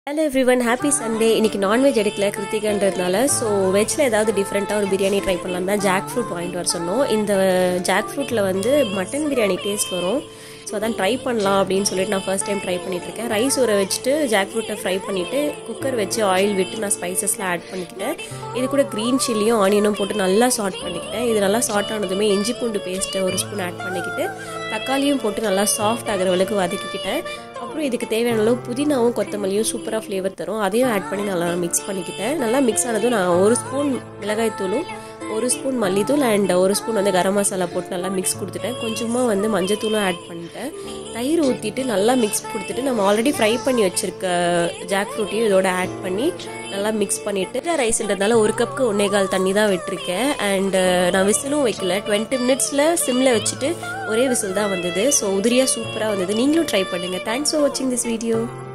hello every one happy Sunday இன்னைக்கு non veg எடுக்கல கிருத்திகன்றதுனால so வெஜ்ஜில் ஏதாவது டிஃப்ரெண்ட்டாக ஒரு பிரியாணி ட்ரை பண்ணலாம் தான் ஜாக் ஃப்ரூட் வாங்கிட்டு வர சொன்னோம் இந்த ஜாக் ஃப்ரூட்டில் வந்து மட்டன் பிரியாணி டேஸ்ட் வரும் ஸோ அதான் ட்ரை பண்ணலாம் அப்படின்னு சொல்லிட்டு நான் ஃபர்ஸ்ட் டைம் ட்ரை பண்ணிட்டுருக்கேன் ரைஸ் ஊற வச்சுட்டு ஜாக் ஃப்ரூட்டை ஃப்ரை பண்ணிவிட்டு குக்கர் வச்சு ஆயில் விட்டு நான் ஸ்பைசஸ்லாம் ஆட் பண்ணிக்கிட்டேன் இது கூட க்ரீன் சில்லியும் ஆனியனும் போட்டு நல்லா சாட் பண்ணிக்கிட்டேன் இது நல்லா சாட் ஆனதுமே இஞ்சி பூண்டு பேஸ்ட்டு ஒரு ஸ்பூன் ஆட் பண்ணிக்கிட்டு தக்காளியும் போட்டு நல்லா சாஃப்ட் ஆகிற அளவுக்கு வதக்கிக்கிட்டேன் அப்புறம் இதுக்கு தேவையான அளவு புதினாவும் கொத்தமல்லியும் சூப்பராக ஃப்ளேவர் தரும் அதையும் ஆட் பண்ணி நல்லா மிக்ஸ் பண்ணிக்கிட்டேன் நல்லா மிக்ஸ் ஆனதும் நான் ஒரு ஸ்பூன் மிளகாய் தூளும் ஒரு ஸ்பூன் மல்லித்தூள் அண்ட் ஒரு ஸ்பூன் வந்து கரம் மசாலா போட்டு நல்லா மிக்ஸ் கொடுத்துட்டேன் கொஞ்சமாக வந்து மஞ்சத்தூளும் ஆட் பண்ணிட்டேன் தயிர் ஊற்றிட்டு நல்லா மிக்ஸ் கொடுத்துட்டு நம்ம ஆல்ரெடி ஃப்ரை பண்ணி வச்சுருக்க ஜாக் ஃப்ரூட்டையும் இதோட ஆட் பண்ணி நல்லா மிக்ஸ் பண்ணிவிட்டு ரைஸ்ன்றதுனால ஒரு கப்புக்கு ஒன்னே கால் தண்ணி தான் விட்டுருக்கேன் அண்ட் நான் விசிலும் வைக்கல டுவெண்ட்டி மினிட்ஸில் சிம்மில் வச்சுட்டு ஒரே விசில் தான் வந்தது ஸோ உதிரியாக சூப்பராக வந்தது நீங்களும் ட்ரை பண்ணுங்கள் தேங்க்ஸ் ஃபார் வாட்சிங் திஸ் வீடியோ